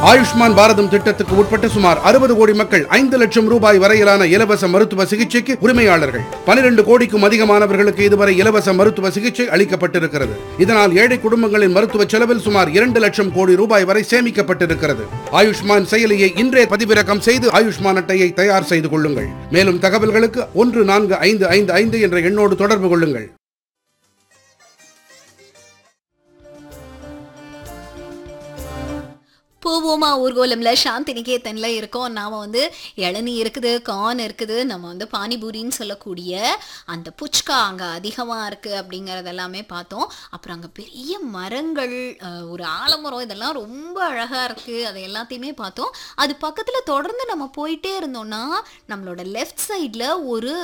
ஆயுஷ்மான் பாரதம் திட்டத்துக்கு உட்பட்ட சுமார் அறுபது கோடி மக்கள் ஐந்து லட்சம் ரூபாய் வரையிலான இலவச மருத்துவ சிகிச்சைக்கு உரிமையாளர்கள் பனிரெண்டு கோடிக்கும் அதிகமானவர்களுக்கு இதுவரை இலவச மருத்துவ சிகிச்சை அளிக்கப்பட்டிருக்கிறது இதனால் ஏழை குடும்பங்களின் மருத்துவ செலவில் சுமார் இரண்டு லட்சம் கோடி ரூபாய் வரை சேமிக்கப்பட்டிருக்கிறது ஆயுஷ்மான் செயலியை இன்றே பதிவிறக்கம் செய்து ஆயுஷ்மான் அட்டையை தயார் செய்து கொள்ளுங்கள் மேலும் தகவல்களுக்கு ஒன்று நான்கு ஐந்து ஐந்து ஐந்து என்ற எண்ணோடு தொடர்பு கொள்ளுங்கள் பூவோமா ஊர்கோலம்ல சாந்தி நிகேதன்ல இருக்கோம் நாம வந்து இளநீ இருக்குது கார்ன் இருக்குது நம்ம வந்து பானிபூரின்னு சொல்லக்கூடிய அந்த புச்கா அங்க அதிகமா இருக்கு அப்படிங்கறது எல்லாமே பார்த்தோம் அப்புறம் அங்க பெரிய மரங்கள் அஹ், ஒரு ஆலமரம் இதெல்லாம் ரொம்ப அழகா இருக்கு அது எல்லாத்தையுமே பார்த்தோம் அது பக்கத்துல தொடர்ந்து நம்ம போயிட்டே இருந்தோம்னா நம்மளோட லெஃப்ட் சைட்ல ஒரு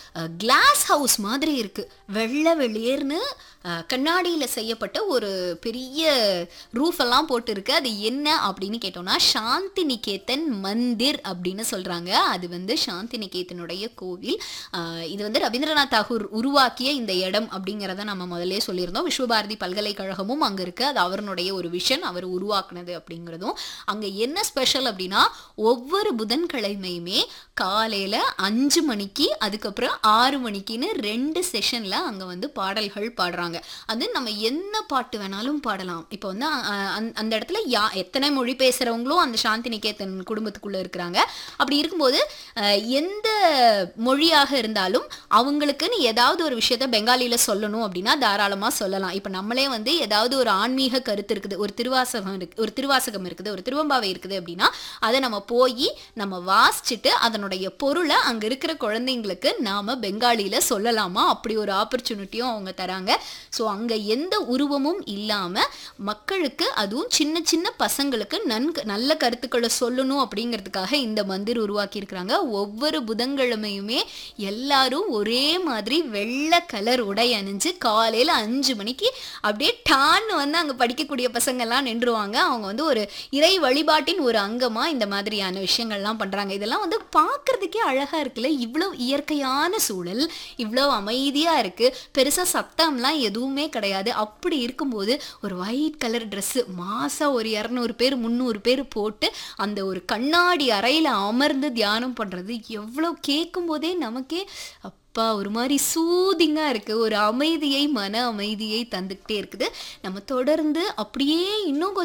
கிளாஸ் ஹவுஸ் மாதிரி இருக்கு வெள்ளை வெளியேர்னு அஹ், கண்ணாடியில செய்யப்பட்ட ஒரு பெரிய ரூஃப் எல்லாம் போட்டு இருக்கு அது என்ன அப்படின்னு கேட்டோம்னா சாந்தி நிகேதன் மந்திர் அப்படின்னு சொல்றாங்க அது வந்து சாந்தி நிகேதனுடைய கோவில் அஹ், இது வந்து ரவீந்திரநாத் தாகூர் உருவாக்கிய இந்த இடம் அப்படிங்கிறத நம்ம முதல்ல சொல்லியிருந்தோம் விஸ்வபாரதி பல்கலைக்கழகமும் அங்க இருக்கு அது அவருடைய ஒரு விஷன் அவர் உருவாக்குனது அப்படிங்கிறதும் அங்க என்ன ஸ்பெஷல் அப்படின்னா ஒவ்வொரு புதன்கிழமையுமே காலையில அஞ்சு மணிக்கு அதுக்கப்புறம் ஆறு மணிக்குன்னு ரெண்டு செஷன்ல அங்க வந்து பாடல்கள் பாடுறாங்க அது நம்ம என்ன பாட்டு வேணாலும் பாடலாம் இப்போ வந்து அஹ், அந்த- அந்த இடத்துல யா எத்தனை மொழி பேசுறவங்களும் அந்த சாந்தி நிகேதன் குடும்பத்துக்குள்ள இருக்கிறாங்க அப்படி இருக்கும்போது அஹ், எந்த மொழியாக இருந்தாலும் அவங்களுக்குன்னு ஏதாவது ஒரு விஷயத்த பெங்காலியில சொல்லணும் அப்படின்னா தாராளமா சொல்லலாம் இப்போ நம்மளே வந்து ஏதாவது ஒரு ஆன்மீக கருத்து இருக்குது ஒரு திருவாசகம் இருக்கு ஒரு திருவாசகம் இருக்குது ஒரு திருவம்பாவை இருக்குது அப்படின்னா அதை நம்ம போய் நம்ம வாசிச்சுட்டு அதனுடைய பொருளை அங்க இருக்கிற குழந்தைங்களுக்கு நாம பெங்காலியில சொல்லலாமா அப்படி ஒரு ஆப்பர்ச்சுனிட்டியும் அவங்க தராங்க ஸோ அங்க எந்த உருவமும் இல்லாம மக்களுக்கு அதுவும் சின்ன சின்ன பசங்களுக்கு நன்கு நல்ல கருத்துக்களை சொல்லணும் அப்படிங்கிறதுக்காக இந்த மந்திர் உருவாக்கி இருக்கிறாங்க ஒவ்வொரு புதன்கிழமையுமே எல்லாரும் ஒரே மாதிரி வெள்ளை கலர் உடை அணிஞ்சு காலையில அஞ்சு மணிக்கு அப்படியே டான்னு வந்து அங்க படிக்கக்கூடிய பசங்க எல்லாம் நின்றுவாங்க அவங்க வந்து ஒரு இறை வழிபாட்டின் ஒரு அங்கமா இந்த மாதிரியான விஷயங்கள்லாம் பண்றாங்க இதெல்லாம் வந்து பார்க்கிறதுக்கே அழகா இருக்குல்ல இவ்வளவு இயற்கையான சூழல் இவ்வளவு அமைதியா இருக்கு பெருசா சத்தம்லாம் எதுவுமே கிடையாது அப்படி இருக்கும்போது ஒரு ஒயிட் கலர் Dress மாசா ஒரு இரநூறு பேர் முந்நூறு பேர் போட்டு அந்த ஒரு கண்ணாடி அறையில அமர்ந்து தியானம் பண்றது எவ்வளவு கேட்கும் போதே நமக்கே அப்பா ஒரு மாதிரி சூதிங்காக இருக்குது ஒரு அமைதியை மன அமைதியை தந்துக்கிட்டே இருக்குது நம்ம தொடர்ந்து அப்படியே இன்னும் கொஞ்சம்